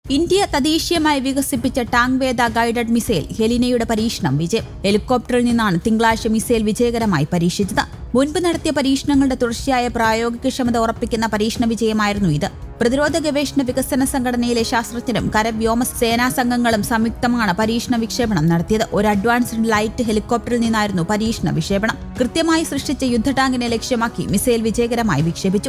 India തദ്ദേശീയമായി വികസിപ്പിച്ച tank വേദ ഗൈഡഡ് മിസൈൽ ഹെലിനയുടെ പരീക്ഷണം വിജയം ഹെലികോപ്റ്ററിൽ നിന്നാണ് തിങ്കളാഴ്ച മിസൈൽ വിജയകരമായി പരീക്ഷിച്ചത് മുൻപ് നടത്തിയ പരീക്ഷണങ്ങളുടെ തുടർച്ചയായ പ്രായോഗികക്ഷമത ഉറപ്പിക്കുന്ന പരീക്ഷണ വിജയമായിരുന്നു ഇത് പ്രതിരോധ ഗവേഷണ വികസന സംഘടനയിലെ ശാസ്ത്രജ്ഞരും കരവ്യോമ സേനാ സംഘങ്ങളും സംയുക്തമാണ് പരീക്ഷണ വിക്ഷേപണം നടത്തിയത് ഒരു അഡ്വാൻസ്ഡ് ലൈറ്റ് ഹെലികോപ്റ്ററിൽ നിന്നായിരുന്നു പരീക്ഷണ വിക്ഷേപണം കൃത്യമായി സൃഷ്ടിച്ച യുദ്ധടാങ്കിനെ ലക്ഷ്യമാക്കി മിസൈൽ വിജയകരമായി വിക്ഷേപിച്ചു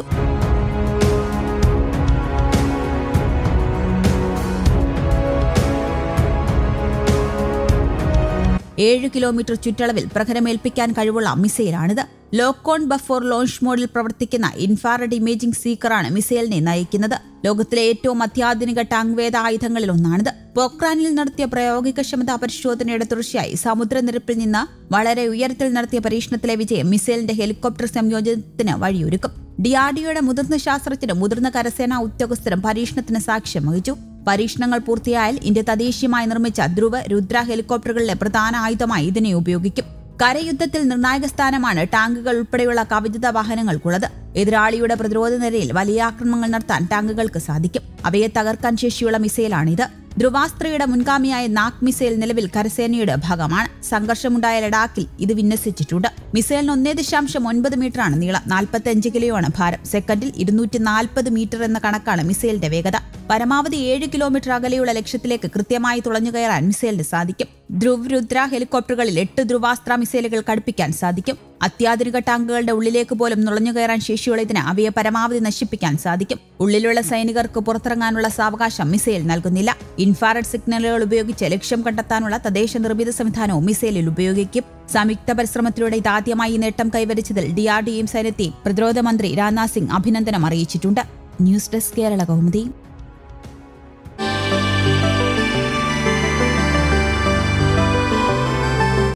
ഏഴ് കിലോമീറ്റർ ചുറ്റളവിൽ പ്രഹരമേൽപ്പിക്കാൻ കഴിവുള്ള മിസൈലാണിത് ലോക്കോൺ ബഫോർ ലോഞ്ച് മോഡിൽ പ്രവർത്തിക്കുന്ന ഇൻഫാറഡ് ഇമേജിംഗ് സീക്കറാണ് മിസൈലിനെ നയിക്കുന്നത് ലോകത്തിലെ ഏറ്റവും അത്യാധുനിക ടാങ്ക് വേദ ആയുധങ്ങളിൽ ഒന്നാണിത് പോക്രാനിൽ നടത്തിയ പ്രായോഗികക്ഷമതാ പരിശോധനയുടെ തുടർച്ചയായി സമുദ്രനിരപ്പിൽ നിന്ന് വളരെ ഉയരത്തിൽ നടത്തിയ പരീക്ഷണത്തിലെ വിജയം മിസൈലിന്റെ ഹെലികോപ്റ്റർ സംയോജനത്തിന് വഴിയൊരുക്കും ഡിആർഡിഒയുടെ മുതിർന്ന ശാസ്ത്രജ്ഞരും മുതിർന്ന കരസേനാ ഉദ്യോഗസ്ഥരും പരീക്ഷണത്തിന് സാക്ഷ്യം വഹിച്ചു പരീക്ഷണങ്ങൾ പൂർത്തിയായാൽ ഇന്ത്യ തദ്ദേശീയമായി നിർമ്മിച്ച ധ്രുവ രുദ്ര ഹെലികോപ്റ്ററുകളിലെ പ്രധാന ആയുധമായി ഇതിനെ ഉപയോഗിക്കും കരയുദ്ധത്തിൽ നിർണായക സ്ഥാനമാണ് ടാങ്കുകൾ ഉൾപ്പെടെയുള്ള കവചിത വാഹനങ്ങൾക്കുള്ളത് എതിരാളിയുടെ പ്രതിരോധ നിരയിൽ വലിയ ആക്രമണങ്ങൾ നടത്താൻ ടാങ്കുകൾക്ക് സാധിക്കും അവയെ തകർക്കാൻ ശേഷിയുള്ള മിസൈലാണിത് ധ്രുവാസ്ത്രയുടെ മുൻഗാമിയായ നാഗ് മിസൈൽ നിലവിൽ കരസേനയുടെ ഭാഗമാണ് സംഘർഷമുണ്ടായ ലഡാക്കിൽ ഇത് വിന്യസിച്ചിട്ടുണ്ട് മിസൈലിന് ഒന്നേ ദശാംശം ഒൻപത് മീറ്ററാണ് നീളം നാൽപ്പത്തിയഞ്ച് കിലോയാണ് ഭാരം സെക്കൻഡിൽ ഇരുന്നൂറ്റി നാൽപ്പത് മീറ്റർ എന്ന കണക്കാണ് മിസൈലിന്റെ വേഗത പരമാവധി ഏഴ് കിലോമീറ്റർ അകലെയുള്ള ലക്ഷ്യത്തിലേക്ക് കൃത്യമായി തുളഞ്ഞു കയറാൻ മിസൈലിന് സാധിക്കും ധ്രുവ് രുദ്ര ഹെലികോപ്റ്ററുകളിൽ എട്ട് ധ്രുവാസ്ത്ര മിസൈലുകൾ ഘടിപ്പിക്കാൻ സാധിക്കും അത്യാധുനിക ടാങ്കുകളുടെ ഉള്ളിലേക്ക് പോലും നുഴഞ്ഞു കയറാൻ ശേഷിയുള്ള ഇതിന് അവയെ പരമാവധി നശിപ്പിക്കാൻ സാധിക്കും ഉള്ളിലുള്ള സൈനികർക്ക് പുറത്തിറങ്ങാനുള്ള സാവകാശം മിസൈൽ നൽകുന്നില്ല ഇൻഫാറഡ് സിഗ്നലുകൾ ഉപയോഗിച്ച് ലക്ഷ്യം കണ്ടെത്താനുള്ള തദ്ദേശ നിർമ്മിത സംവിധാനവും മിസൈലിൽ ഉപയോഗിക്കും സംയുക്ത പരിശ്രമത്തിലൂടെ ഇതാദ്യമായി ഈ നേട്ടം കൈവരിച്ചതിൽ ഡിആർഡിയും സൈന്യത്തെയും പ്രതിരോധ മന്ത്രി രാജ്നാഥ് സിംഗ് അഭിനന്ദനം അറിയിച്ചിട്ടുണ്ട് ന്യൂസ് ഡെസ്ക് കേരള കൗമുദി